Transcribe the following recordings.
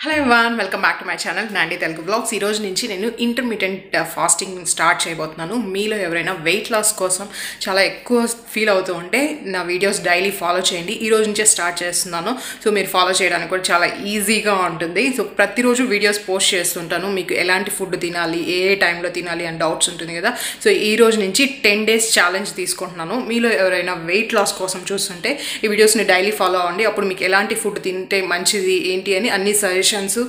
hello everyone welcome back to my channel Nandi Telugu vlogs ఈ రోజు నుంచి నేను ఇంటర్మీడియట్ ఫాస్టింగ్ స్టార్ట్ చేయబోతున్నాను మీలో ఎవరైనా వెయిట్ లాస్ కోసం చాలా ఎక్కువ ఫీల్ అవుతూ ఉంటే నా వీడియోస్ డైలీ ఫాలో చేయండి ఈ రోజు నుంచే స్టార్ట్ చేస్తున్నాను సో మీరు ఫాలో చేయడానికి కూడా చాలా ఈజీగా ఉంటుంది సో ప్రతిరోజు వీడియోస్ పోస్ట్ చేస్తుంటాను మీకు ఎలాంటి ఫుడ్ తినాలి ఏ ఏ టైంలో తినాలి అని డౌట్స్ ఉంటుంది కదా సో ఈ రోజు నుంచి టెన్ డేస్ ఛాలెంజ్ తీసుకుంటున్నాను మీలో ఎవరైనా వెయిట్ లాస్ కోసం చూస్తుంటే ఈ వీడియోస్ని డైలీ ఫాలో అవ్వండి అప్పుడు మీకు ఎలాంటి ఫుడ్ తింటే మంచిది ఏంటి అని అన్ని సజెషన్స్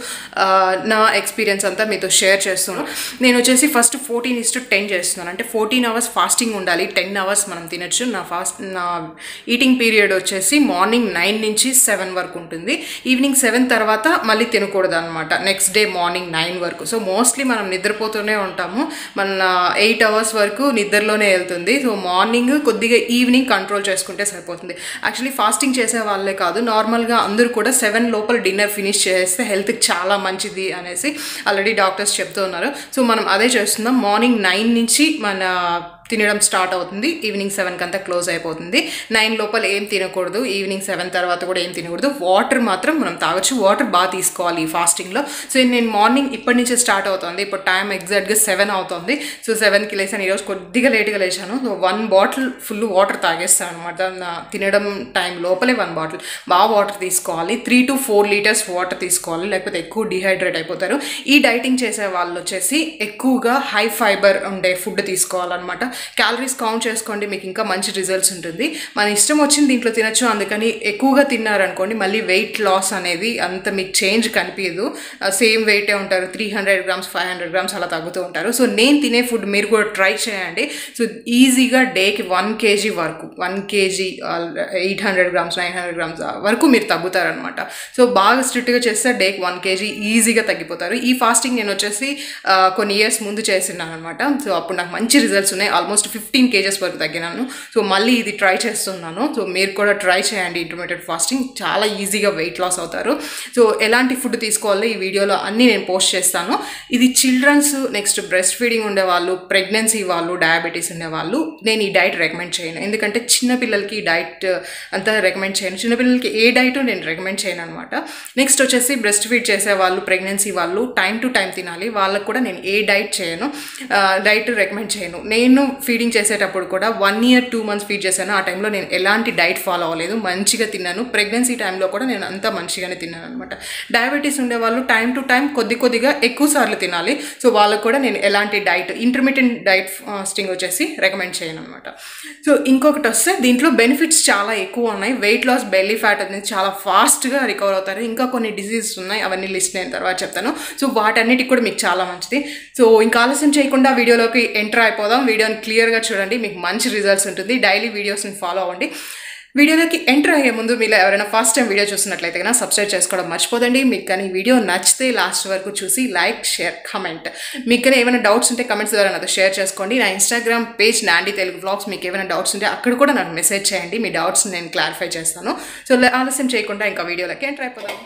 నా ఎక్స్పీరియన్స్ అంతా మీతో షేర్ చేస్తున్నాను నేను వచ్చేసి first fourteen is to ten చేస్తున్నాను అంటే ఫోర్టీన్ అవర్స్ ఫాస్టింగ్ ఉండాలి టెన్ అవర్స్ మనం తినొచ్చు నా ఫాస్ట్ నా ఈటింగ్ పీరియడ్ వచ్చేసి మార్నింగ్ నైన్ నుంచి సెవెన్ వరకు ఉంటుంది ఈవినింగ్ సెవెన్ తర్వాత మళ్ళీ తినకూడదు అనమాట నెక్స్ట్ డే మార్నింగ్ నైన్ వరకు సో మోస్ట్లీ మనం నిద్రపోతూనే ఉంటాము మన ఎయిట్ అవర్స్ వరకు నిద్రలోనే వెళ్తుంది సో మార్నింగ్ కొద్దిగా ఈవినింగ్ కంట్రోల్ చేసుకుంటే సరిపోతుంది యాక్చువల్లీ ఫాస్టింగ్ చేసే వాళ్ళే కాదు నార్మల్గా అందరూ కూడా సెవెన్ లోపల డిన్నర్ ఫినిష్ చేస్తే హెల్త్కి చాలా మంచిది అనేసి ఆల్రెడీ డాక్టర్స్ చెప్తూ ఉన్నారు సో మనం అదే చేస్తున్నాం మార్నింగ్ నైన్ నుంచి మన తినడం స్టార్ట్ అవుతుంది ఈవినింగ్ సెవెన్కి అంతా క్లోజ్ అయిపోతుంది నైన్ లోపల ఏం తినకూడదు ఈవినింగ్ సెవెన్ తర్వాత కూడా ఏం తినకూడదు వాటర్ మాత్రం మనం తాగొచ్చు వాటర్ బాగా తీసుకోవాలి ఈ ఫాస్టింగ్లో సో నేను మార్నింగ్ ఇప్పటి నుంచే స్టార్ట్ అవుతుంది ఇప్పుడు టైం ఎగ్జాక్ట్గా సెవెన్ అవుతుంది సో సెవెన్కి లేసాను ఈరోజు కొద్దిగా లేట్గా లేచాను so one bottle full water తాగేస్తాను అనమాట నా తినడం టైం లోపలే వన్ బాటిల్ బాగా వాటర్ తీసుకోవాలి three to four litres water తీసుకోవాలి లేకపోతే ఎక్కువ డిహైడ్రేట్ అయిపోతారు ఈ డైటింగ్ చేసే వాళ్ళు వచ్చేసి ఎక్కువగా హై ఫైబర్ ఉండే ఫుడ్ తీసుకోవాలన్నమాట క్యాలరీస్ కౌంట్ చేసుకోండి మీకు ఇంకా మంచి రిజల్ట్స్ ఉంటుంది మన ఇష్టం వచ్చింది దీంట్లో తినచ్చు అందుకని ఎక్కువగా తిన్నారనుకోండి మళ్ళీ వెయిట్ లాస్ అనేది అంత మీకు చేంజ్ కనిపించదు సేమ్ వెయిటే ఉంటారు three hundred grams five hundred grams అలా తగ్గుతూ ఉంటారు సో నేను తినే ఫుడ్ మీరు కూడా ట్రై చేయండి సో ఈజీగా డేకి వన్ కేజీ వరకు one KG eight hundred grams nine hundred grams వరకు మీరు తగ్గుతారనమాట సో బాగా స్ట్రిక్ట్గా చేస్తే డేకి వన్ కేజీ ఈజీగా తగ్గిపోతారు ఈ ఫాస్టింగ్ నేను వచ్చేసి కొన్ని ఇయర్స్ ముందు చేసినాను అనమాట సో అప్పుడు నాకు మంచి రిజల్ట్స్ ఉన్నాయి ఆల్మోస్ట్ ఫిఫ్టీన్ కేజెస్ వరకు తగ్గినాను సో మళ్ళీ ఇది ట్రై చేస్తున్నాను సో మీరు కూడా ట్రై చేయండి ఇంటర్మీడియట్ ఫాస్టింగ్ చాలా ఈజీగా వెయిట్ లాస్ అవుతారు సో ఎలాంటి ఫుడ్ తీసుకోవాలో ఈ వీడియోలో అన్నీ నేను పోస్ట్ చేస్తాను ఇది చిల్డ్రన్స్ నెక్స్ట్ బ్రెస్ట్ ఫీడింగ్ ఉండేవాళ్ళు ప్రెగ్నెన్సీ వాళ్ళు డయాబెటీస్ ఉండేవాళ్ళు నేను ఈ డైట్ రికమెండ్ చేయను ఎందుకంటే చిన్నపిల్లలకి ఈ డైట్ అంతా రికమెండ్ చేయను చిన్నపిల్లలకి ఏ డైట్ నేను రికమెండ్ చేయను అనమాట నెక్స్ట్ వచ్చేసి బ్రెస్ట్ ఫీడ్ చేసే వాళ్ళు ప్రెగ్నెన్సీ వాళ్ళు టైం టు టైం తినాలి వాళ్ళకు కూడా నేను ఏ డైట్ చేయను డైట్ రికమెండ్ చేయను నేను ఫీడింగ్ చేసేటప్పుడు కూడా one year two months feed చేశాను ఆ టైంలో నేను ఎలాంటి డైట్ ఫాలో అవ్వలేదు మంచిగా తిన్నాను ప్రెగ్నెన్సీ టైంలో కూడా నేను అంతా మంచిగానే తిన్నాను అనమాట డయాబెటీస్ ఉండే వాళ్ళు టైం టు టైం కొద్ది కొద్దిగా ఎక్కువ సార్లు తినాలి సో వాళ్ళకు కూడా నేను ఎలాంటి డైట్ ఇంటర్మీడియట్ డైట్ ఫాస్టింగ్ వచ్చేసి రికమెండ్ చేయను అనమాట సో ఇంకొకటి వస్తే దీంట్లో బెనిఫిట్స్ చాలా ఎక్కువ ఉన్నాయి వెయిట్ లాస్ బెల్లీ ఫ్యాట్ అనేది చాలా ఫాస్ట్గా రికవర్ అవుతారు ఇంకా కొన్ని డిసీజెస్ ఉన్నాయి అవన్నీ లిస్ట్ అయిన తర్వాత చెప్తాను సో వాటన్నిటికి కూడా మీకు చాలా మంచిది సో ఇంకా ఆలస్యం చేయకుండా వీడియోలోకి ఎంటర్ అయిపోదాం వీడియోని క్లియర్గా చూడండి మీకు మంచి రిజల్ట్స్ ఉంటుంది డైలీ వీడియోస్ని ఫాలో అవ్వండి వీడియోలోకి ఎంటర్ అయ్యే ముందు మీరు ఎవరైనా ఫస్ట్ టైం వీడియో చూసినట్లయితే కన్నా సబ్స్క్రైబ్ చేసుకోవడం మర్చిపోదండి మీకు కానీ వీడియో నచ్చితే లాస్ట్ వరకు చూసి లైక్ షేర్ కమెంట్ మీకు కానీ ఏమైనా డౌట్స్ ఉంటే కమెంట్స్ ద్వారా నాతో షేర్ చేసుకోండి నా Instagram page Nandi Telugu vlogs మీకు ఏమైనా డౌట్స్ ఉంటే అక్కడ కూడా నాకు మెసేజ్ చేయండి మీ డౌట్స్ నేను క్లారిఫై చేస్తాను సో ఆలస్యం చేయకుండా ఇంకా వీడియోలోకి ఎంటర్ అయిపోదాం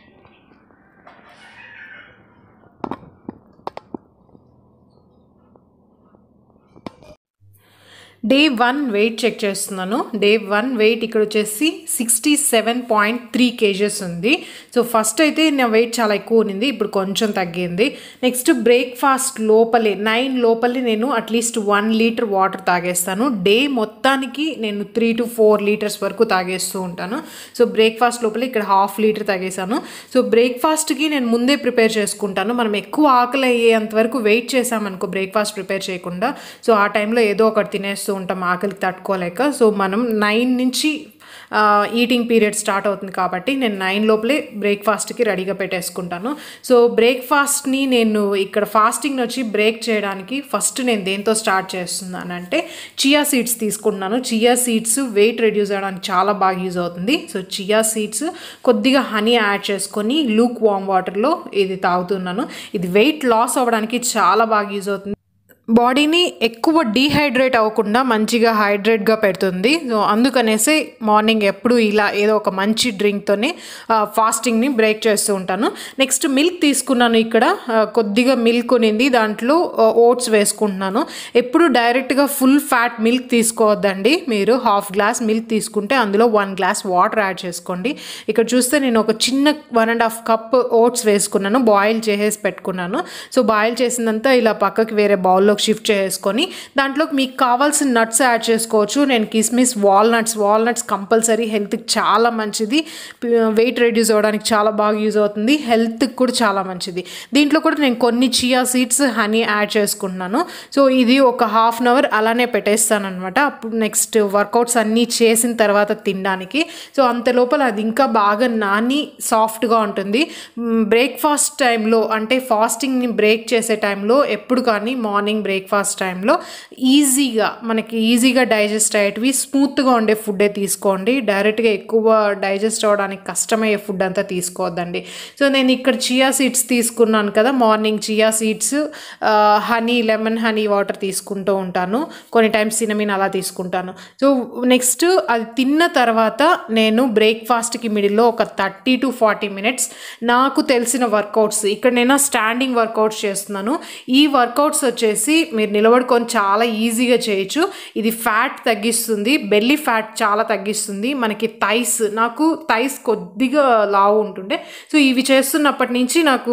డే వన్ వెయిట్ చెక్ చేస్తున్నాను డే వన్ వెయిట్ ఇక్కడ వచ్చేసి sixty seven point three KGs ఉంది సో ఫస్ట్ అయితే నా వెయిట్ చాలా ఎక్కువ ఉంది ఇప్పుడు కొంచెం తగ్గింది నెక్స్ట్ బ్రేక్ఫాస్ట్ లోపలే నైన్ లోపలే నేను అట్లీస్ట్ వన్ లీటర్ వాటర్ తాగేస్తాను డే మొత్తానికి నేను త్రీ టు ఫోర్ లీటర్స్ వరకు తాగేస్తూ ఉంటాను సో బ్రేక్ఫాస్ట్ లోపల ఇక్కడ హాఫ్ లీటర్ తాగేసాను సో బ్రేక్ఫాస్ట్కి నేను ముందే ప్రిపేర్ చేసుకుంటాను మనం ఎక్కువ ఆకలి అయ్యేంత వరకు వెయిట్ చేసామనుకో బ్రేక్ఫాస్ట్ ప్రిపేర్ చేయకుండా సో ఆ టైంలో ఏదో ఒకటి తినేస్తూ ఉంటాం ఆకలికి తట్టుకోలేక సో మనం నైన్ నుంచి ఈటింగ్ పీరియడ్ స్టార్ట్ అవుతుంది కాబట్టి నేను నైన్ లోపలే బ్రేక్ఫాస్ట్కి రెడీగా పెట్టేసుకుంటాను సో బ్రేక్ఫాస్ట్ని నేను ఇక్కడ ఫాస్టింగ్ వచ్చి బ్రేక్ చేయడానికి ఫస్ట్ నేను దేంతో స్టార్ట్ చేస్తున్నానంటే చియా సీడ్స్ తీసుకుంటున్నాను చియా సీడ్స్ వెయిట్ రెడ్యూస్ అవ్వడానికి చాలా బాగా యూజ్ అవుతుంది సో చియా సీడ్స్ కొద్దిగా హనీ యాడ్ చేసుకొని లూక్ వామ్ వాటర్లో ఇది తాగుతున్నాను ఇది వెయిట్ లాస్ అవ్వడానికి చాలా బాగా యూజ్ అవుతుంది బాడీని ఎక్కువ డీహైడ్రేట్ అవ్వకుండా మంచిగా హైడ్రేట్గా పెడుతుంది సో అందుకనేసి మార్నింగ్ ఎప్పుడు ఇలా ఏదో ఒక మంచి డ్రింక్తోనే ఫాస్టింగ్ని బ్రేక్ చేస్తూ ఉంటాను నెక్స్ట్ మిల్క్ తీసుకున్నాను ఇక్కడ ఆ, కొద్దిగా మిల్క్ ఉన్నింది దాంట్లో ఓట్స్ వేసుకుంటున్నాను ఎప్పుడు డైరెక్ట్గా ఫుల్ ఫ్యాట్ మిల్క్ తీసుకోవద్దండి మీరు హాఫ్ గ్లాస్ మిల్క్ తీసుకుంటే అందులో వన్ గ్లాస్ వాటర్ యాడ్ చేసుకోండి ఇక్కడ చూస్తే నేను ఒక చిన్న one and half cup oats వేసుకున్నాను బాయిల్ చేసేసి పెట్టుకున్నాను సో బాయిల్ చేసిందంతా ఇలా పక్కకి వేరే బౌల్లోకి షిఫ్ట్ చేసుకొని దాంట్లోకి మీకు కావాల్సిన నట్స్ యాడ్ చేసుకోవచ్చు నేను కిస్మిస్ వాల్నట్స్ వాల్నట్స్ కంపల్సరీ హెల్త్కి చాలా మంచిది వెయిట్ రెడ్యూస్ అవ్వడానికి చాలా బాగా యూజ్ అవుతుంది హెల్త్కి కూడా చాలా మంచిది దీంట్లో కూడా నేను కొన్ని చియా సీడ్స్ హనీ యాడ్ చేసుకుంటున్నాను సో ఇది ఒక హాఫ్ అన్ అవర్ అలానే పెట్టేస్తాను అనమాట అప్పుడు నెక్స్ట్ వర్కౌట్స్ అన్నీ చేసిన తర్వాత తినడానికి సో అంత లోపల అది ఇంకా బాగా నాని సాఫ్ట్గా ఉంటుంది బ్రేక్ఫాస్ట్ టైంలో అంటే ఫాస్టింగ్ని బ్రేక్ చేసే టైంలో ఎప్పుడు కానీ మార్నింగ్ బ్రేక్ఫాస్ట్ టైంలో ఈజీగా మనకి ఈజీగా డైజెస్ట్ అయ్యేటివి స్మూత్గా ఉండే ఫుడ్డే తీసుకోండి డైరెక్ట్గా ఎక్కువ డైజెస్ట్ అవ్వడానికి కష్టమయ్యే ఫుడ్ అంతా తీసుకోవద్దండి సో నేను ఇక్కడ చియా సీడ్స్ తీసుకున్నాను కదా morning chia seeds honey lemon honey water తీసుకుంటూ ఉంటాను కొన్ని టైమ్స్ సినమిన్ అలా తీసుకుంటాను సో నెక్స్ట్ అది తిన్న తర్వాత నేను బ్రేక్ఫాస్ట్కి మిడిల్లో ఒక థర్టీ టు ఫార్టీ మినిట్స్ నాకు తెలిసిన వర్కౌట్స్ ఇక్కడ నేను స్టాండింగ్ వర్కౌట్స్ చేస్తున్నాను ఈ వర్కౌట్స్ వచ్చేసి మీరు నిలబడుకొని చాలా ఈజీగా చేయొచ్చు ఇది ఫ్యాట్ తగ్గిస్తుంది బెల్లి ఫ్యాట్ చాలా తగ్గిస్తుంది మనకి థైస్ నాకు థైస్ కొద్దిగా లావు ఉంటుండే సో ఇవి చేస్తున్నప్పటి నుంచి నాకు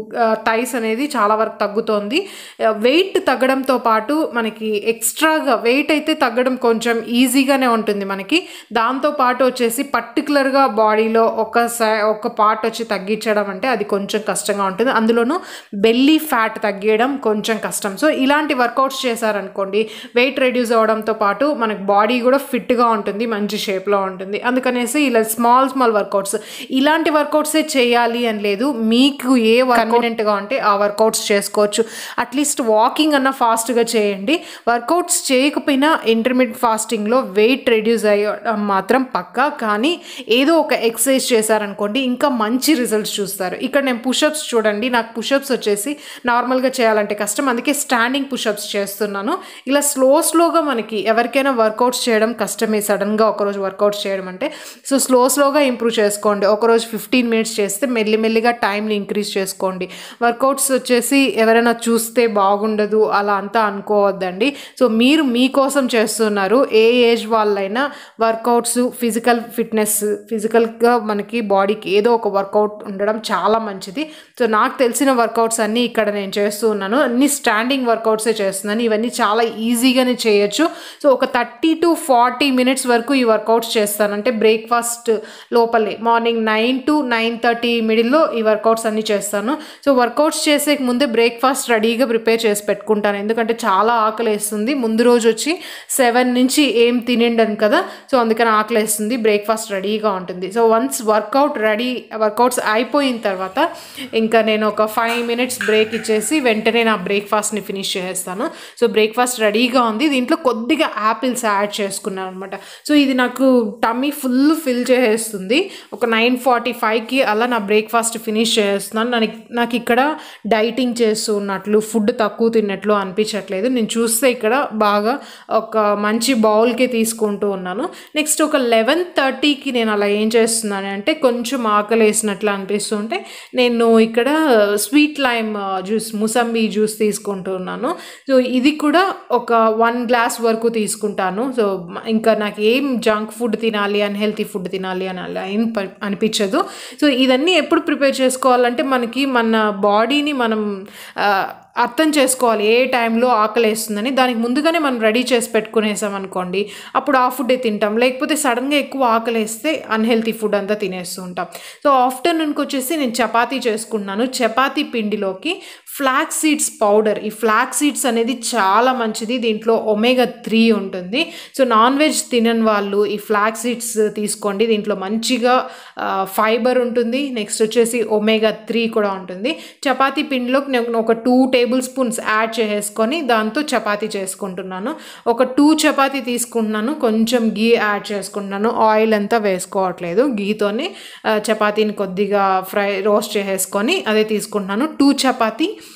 థైస్ అనేది చాలా వరకు తగ్గుతోంది వెయిట్ తగ్గడంతో పాటు మనకి ఎక్స్ట్రాగా వెయిట్ అయితే తగ్గడం కొంచెం ఈజీగానే ఉంటుంది మనకి దాంతో పాటు వచ్చేసి పర్టికులర్గా బాడీలో ఒక సై ఒక పార్ట్ వచ్చి తగ్గించడం అంటే అది కొంచెం కష్టంగా ఉంటుంది అందులోనూ బెల్లీ ఫ్యాట్ తగ్గించడం కొంచెం కష్టం సో ఇలాంటి వర్కౌట్స్ చేశారనుకోండి వెయిట్ రెడ్యూస్ అవ్వడంతో పాటు మనకి బాడీ కూడా ఫిట్గా ఉంటుంది మంచి షేప్లో ఉంటుంది అందుకనేసి ఇలా స్మాల్ స్మాల్ వర్కౌట్స్ ఇలాంటి వర్కౌట్సే చేయాలి అని లేదు మీకు ఏ కన్వీనియంట్గా ఉంటే ఆ వర్కౌట్స్ చేసుకోవచ్చు అట్లీస్ట్ వాకింగ్ అన్న ఫాస్ట్గా చేయండి వర్కౌట్స్ చేయకపోయినా ఇంటర్మీడియట్ ఫాస్టింగ్లో వెయిట్ రెడ్యూస్ అయ్యడం మాత్రం పక్కా కానీ ఏదో ఒక ఎక్సర్సైజ్ చేశారనుకోండి ఇంకా మంచి రిజల్ట్స్ చూస్తారు ఇక్కడ నేను పుషప్స్ చూడండి నాకు పుషప్స్ వచ్చేసి నార్మల్గా చేయాలంటే కష్టం అందుకే స్టాండింగ్ పుషప్స్ చేస్తున్నాను ఇలా స్లో స్లోగా మనకి ఎవరికైనా వర్కౌట్స్ చేయడం కష్టమే సడన్గా ఒకరోజు వర్కౌట్స్ చేయడం అంటే సో స్లో స్లోగా ఇంప్రూవ్ చేసుకోండి ఒకరోజు ఫిఫ్టీన్ మినిట్స్ చేస్తే మెల్లిమెల్లిగా టైంని ఇంక్రీజ్ చేసుకోండి వర్కౌట్స్ వచ్చేసి ఎవరైనా చూస్తే బాగుండదు అలా అంతా అనుకోవద్దండి సో మీరు మీకోసం చేస్తున్నారు ఏ ఏజ్ వాళ్ళైనా వర్కౌట్స్ ఫిజికల్ ఫిట్నెస్ ఫిజికల్గా మనకి బాడీకి ఏదో ఒక వర్కౌట్ ఉండడం చాలా మంచిది సో నాకు తెలిసిన వర్కౌట్స్ అన్నీ ఇక్కడ నేను చేస్తూ ఉన్నాను అన్ని స్టాండింగ్ వర్కౌట్సే చేస్తున్నాను ఇవన్నీ చాలా ఈజీగానే చేయొచ్చు సో ఒక థర్టీ టు ఫార్టీ మినిట్స్ వరకు ఈ వర్కౌట్స్ చేస్తాను అంటే బ్రేక్ఫాస్ట్ లోపలే morning nine to nine thirty మిడిల్లో ఈ వర్కౌట్స్ అన్నీ చేస్తాను సో వర్కౌట్స్ చేసే ముందే బ్రేక్ఫాస్ట్ రెడీగా ప్రిపేర్ చేసి పెట్టుకుంటాను ఎందుకంటే చాలా ఆకలి వేస్తుంది ముందు రోజు వచ్చి సెవెన్ నుంచి ఏం తినిండను కదా సో అందుకని ఆకలి వేస్తుంది బ్రేక్ఫాస్ట్ రెడీగా ఉంటుంది so once workout ready workouts అయిపోయిన తర్వాత ఇంకా నేను ఒక ఫైవ్ మినిట్స్ బ్రేక్ ఇచ్చేసి వెంటనే నా బ్రేక్ఫాస్ట్ని ఫినిష్ చేసేస్తాను సో బ్రేక్ఫాస్ట్ రెడీగా ఉంది దీంట్లో కొద్దిగా యాపిల్స్ యాడ్ చేసుకున్నాను అనమాట సో ఇది నాకు టమ్మీ ఫుల్ ఫిల్ చేసేస్తుంది ఒక నైన్ ఫార్టీ ఫైవ్కి అలా నా బ్రేక్ఫాస్ట్ ఫినిష్ చేస్తున్నాను నాకు నాకు ఇక్కడ డైటింగ్ చేస్తూ ఉన్నట్లు ఫుడ్ తక్కువ తిన్నట్లు అనిపించట్లేదు నేను చూస్తే ఇక్కడ బాగా ఒక మంచి బౌల్కి తీసుకుంటూ ఉన్నాను నెక్స్ట్ ఒక లెవెన్ థర్టీకి నేను అలా ఏం చేస్తున్నాను అంటే కొంచెం ఆకలి వేసినట్లు అనిపిస్తుంటే నేను ఇక్కడ sweet lime juice mosambi juice తీసుకుంటూ ఉన్నాను సో ఇది కూడా ఒక వన్ గ్లాస్ వరకు తీసుకుంటాను సో ఇంకా నాకు ఏం జంక్ ఫుడ్ తినాలి అన్హెల్తీ ఫుడ్ తినాలి అని అలా ఏం ప- అనిపించదు సో ఇవన్నీ ఎప్పుడు ప్రిపేర్ చేసుకోవాలంటే మనకి మన బాడీని మనం ఆ, అర్థం చేసుకోవాలి ఏ టైంలో ఆకలి వేస్తుందని దానికి ముందుగానే మనం రెడీ చేసి పెట్టుకునేసాం అనుకోండి అప్పుడు ఆ ఫుడ్డే తింటాం లేకపోతే సడన్గా ఎక్కువ ఆకలి వేస్తే అన్హెల్తీ ఫుడ్ అంతా తినేస్తూ ఉంటాం సో ఆఫ్టర్నూన్కి వచ్చేసి నేను చపాతీ చేసుకుంటున్నాను చపాతీ పిండిలోకి ఫ్లాక్ సీడ్స్ పౌడర్ ఈ ఫ్లాక్ సీడ్స్ అనేది చాలా మంచిది దీంట్లో ఒమేగా త్రీ ఉంటుంది సో నాన్ వెజ్ తినని వాళ్ళు ఈ ఫ్లాక్ సీడ్స్ తీసుకోండి దీంట్లో మంచిగా ఫైబర్ ఉంటుంది నెక్స్ట్ వచ్చేసి ఒమేగా త్రీ కూడా ఉంటుంది చపాతీ పిండిలోకి నేను ఒక టూ టేబుల్ స్పూన్స్ యాడ్ చేసేసుకొని దాంతో చపాతీ చేసుకుంటున్నాను ఒక టూ చపాతీ తీసుకుంటున్నాను కొంచెం గీ యాడ్ చేసుకుంటున్నాను ఆయిల్ అంతా వేసుకోవట్లేదు గీతోని ఆ, చపాతీని కొద్దిగా ఫ్రై రోస్ట్ చేసేసుకొని అదే తీసుకుంటున్నాను టూ చపాతీ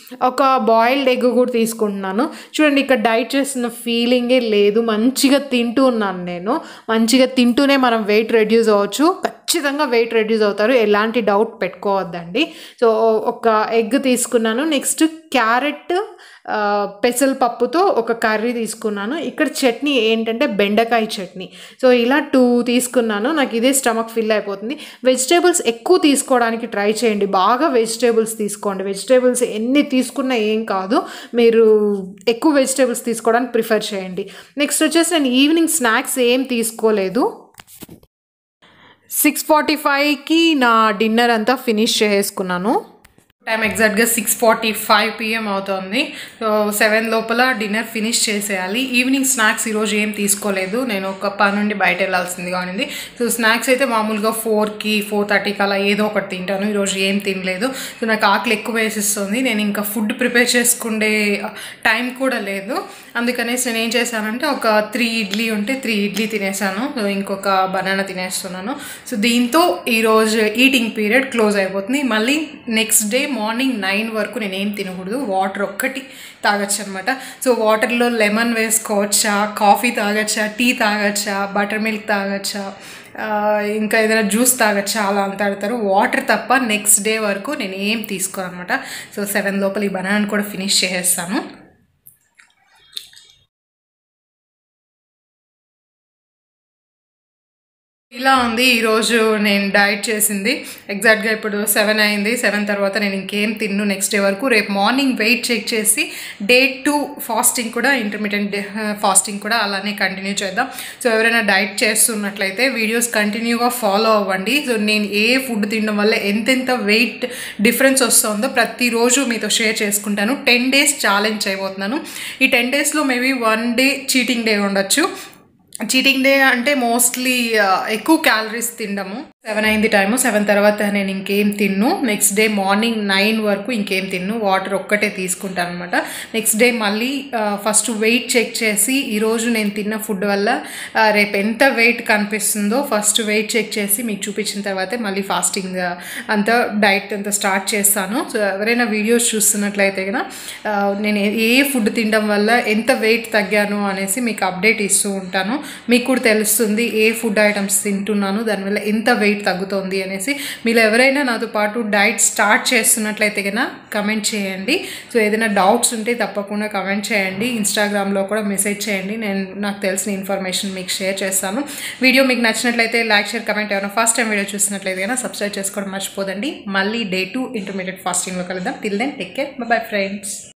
ఒక బాయిల్డ్ ఎగ్ కూడా తీసుకుంటున్నాను చూడండి ఇక్కడ డైట్ చేస్తున్న ఫీలింగే లేదు మంచిగా తింటూ ఉన్నాను నేను మంచిగా తింటూనే మనం వెయిట్ రెడ్యూస్ అవ్వచ్చు ఖచ్చితంగా వెయిట్ రెడ్యూస్ అవుతారు ఎలాంటి డౌట్ పెట్టుకోవద్దండి సో ఒక ఎగ్ తీసుకున్నాను నెక్స్ట్ క్యారెట్ ఆ, పెసరపప్పుతో ఒక కర్రీ తీసుకున్నాను ఇక్కడ చట్నీ ఏంటంటే బెండకాయ చట్నీ సో ఇలా టూ తీసుకున్నాను నాకు ఇదే స్టమక్ ఫిల్ అయిపోతుంది వెజిటేబుల్స్ ఎక్కువ తీసుకోవడానికి ట్రై చేయండి బాగా వెజిటేబుల్స్ తీసుకోండి వెజిటేబుల్స్ ఎన్ని తీసుకున్నా ఏం కాదు మీరు ఎక్కువ వెజిటేబుల్స్ తీసుకోవడానికి ప్రిఫర్ చేయండి నెక్స్ట్ వచ్చేసి నేను ఈవినింగ్ స్నాక్స్ ఏం తీసుకోలేదు సిక్స్ ఫార్టీ ఫైవ్కి నా డిన్నర్ అంతా ఫినిష్ చేసుకున్నాను టైం ఎగ్జాక్ట్గా సిక్స్ ఫార్టీ ఫైవ్ పిఎం అవుతుంది సో సెవెన్ లోపల డిన్నర్ ఫినిష్ చేసేయాలి ఈవినింగ్ స్నాక్స్ ఈరోజు ఏం తీసుకోలేదు నేను ఒక పని నుండి బయట వెళ్ళాల్సిందిగా ఉంది సో స్నాక్స్ అయితే మామూలుగా ఫోర్కి ఫోర్ థర్టీకి అలా ఏదో ఒకటి తింటాను ఈరోజు ఏం తినలేదు సో నాకు ఆకలి ఎక్కువ వేసిస్తుంది నేను ఇంకా ఫుడ్ ప్రిపేర్ చేసుకుండే టైం కూడా లేదు అందుకనేసి నేను ఏం చేశానంటే ఒక త్రీ ఇడ్లీ ఉంటే త్రీ ఇడ్లీ తినేసాను సో ఇంకొక బనానా తినేస్తున్నాను సో దీంతో ఈరోజు ఈటింగ్ పీరియడ్ క్లోజ్ అయిపోతుంది మళ్ళీ నెక్స్ట్ డే మార్నింగ్ నైన్ వరకు నేను ఏం తినకూడదు వాటర్ ఒక్కటి తాగొచ్చు అనమాట సో వాటర్లో లెమన్ వేసుకోవచ్చా కాఫీ తాగొచ్చా టీ తాగొచ్చా బటర్ మిల్క్ తాగొచ్చా ఆ, ఇంకా ఏదైనా జ్యూస్ తాగొచ్చా అలా అంత ఆడతారు వాటర్ తప్ప నెక్స్ట్ డే వరకు నేను ఏం తీసుకోను అనమాట సో సెవెన్ లోపల ఈ బనానా కూడా ఫినిష్ చేసేస్తాను ఇలా ఉంది ఈరోజు నేను డైట్ చేసింది ఎగ్జాక్ట్గా ఇప్పుడు సెవెన్ అయింది సెవెన్ తర్వాత నేను ఇంకేం తిన్ను నెక్స్ట్ డే వరకు రేపు మార్నింగ్ వెయిట్ చెక్ చేసి డే టూ ఫాస్టింగ్ కూడా ఇంటర్మీడియట్ ఫాస్టింగ్ కూడా అలానే కంటిన్యూ చేద్దాం సో ఎవరైనా డైట్ చేస్తున్నట్లయితే వీడియోస్ కంటిన్యూగా ఫాలో అవ్వండి సో నేను ఏ ఫుడ్ తినడం వల్ల ఎంతెంత వెయిట్ డిఫరెన్స్ వస్తుందో ప్రతిరోజు మీతో షేర్ చేసుకుంటాను టెన్ డేస్ ఛాలెంజ్ చేయబోతున్నాను ఈ టెన్ డేస్లో maybe one day cheating day ఉండొచ్చు చీటింగ్ డే అంటే మోస్ట్లీ ఎక్కువ క్యాలరీస్ తినడము సెవెన్ అయింది టైము సెవెన్ తర్వాత నేను ఇంకేం తిన్ను నెక్స్ట్ డే మార్నింగ్ నైన్ వరకు ఇంకేం తిన్ను వాటర్ ఒక్కటే తీసుకుంటాను అనమాట నెక్స్ట్ డే మళ్ళీ ఫస్ట్ వెయిట్ చెక్ చేసి ఈరోజు నేను తిన్న ఫుడ్ వల్ల ఆ, రేపు ఎంత వెయిట్ కనిపిస్తుందో ఫస్ట్ వెయిట్ చెక్ చేసి మీకు చూపించిన తర్వాతే మళ్ళీ ఫాస్టింగ్ అంతా డైట్ అంతా స్టార్ట్ చేస్తాను సో ఎవరైనా వీడియోస్ చూస్తున్నట్లయితే కనుక నేను ఏ- ఏ ఫుడ్ తినడం వల్ల ఎంత వెయిట్ తగ్గాను అనేసి మీకు అప్డేట్ ఇస్తూ ఉంటాను మీకు కూడా తెలుస్తుంది ఏ ఫుడ్ ఐటమ్స్ తింటున్నాను దానివల్ల ఎంత వెయిట్ తగ్గుతోంది అనేసి మీరు ఎవరైనా నాతో పాటు డైట్ స్టార్ట్ చేస్తున్నట్లయితే కనుక కమెంట్ చేయండి సో ఏదైనా డౌట్స్ ఉంటే తప్పకుండా కమెంట్ చేయండి ఇన్స్టాగ్రామ్లో కూడా మెసేజ్ చేయండి నేను నాకు తెలిసిన ఇన్ఫర్మేషన్ మీకు షేర్ చేస్తాను వీడియో మీకు నచ్చినట్లయితే లైక్ షేర్ కమెంట్ ఏమైనా ఫస్ట్ టైం వీడియో చూసినట్లయితే కనుక సబ్స్క్రైబ్ చేసుకోవడం మర్చిపోదండి మళ్ళీ డే టూ ఇంటర్మీడియట్ ఫాస్టింగ్లో కలుద్దాం till then take care bye friends